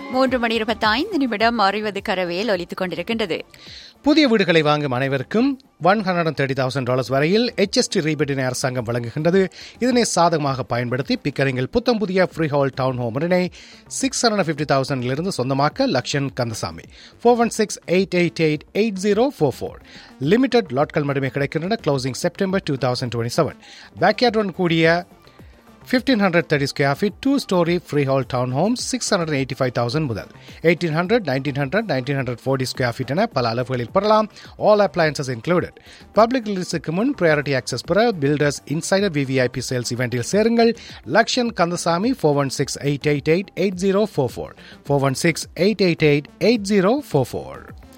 மூன்று மணி இருபத்தி ஐந்து நிமிடம் அறிவது கரவேல் ஒலித்துக் கொண்டிருக்கின்றது புதிய வீடுகளை வாங்கும் அனைவருக்கும் one hundred thirty thousand dollars வரையில் ஹெச்எஸ்டி ரீபேட்டினை அரசாங்கம் வழங்குகின்றது இதனை சாதகமாக பயன்படுத்தி பிக்கரிங்கில் புத்தம் புதிய ஃப்ரீ ஹால் டவுன் ஹோம் உடனே சிக்ஸ் ஹண்ட்ரட் ஃபிஃப்டி தௌசண்ட்லிருந்து சொந்தமாக்க Lakshan Kandasamy four one six eight eight eight eight zero four four limited லாட்கள் மட்டுமே கிடைக்கின்றன closing September two thousand twenty seven பேக்யார்டுடன் கூடிய 1530 square feet, two story freehold townhome, 685,000 முதல் 1800, 1900, 1940 square feet என பல அளவுகளில் பெறலாம் all appliances included. பப்ளிக் ரிலீஸுக்கு முன் priority access பெற பில்டர்ஸ் இன்சைடர் விவிஐபி சேல்ஸ் இவெண்டில் சேருங்கள் Lakshan Kandasamy four one six eight eight eight eight zero four four four one six eight eight eight eight zero four four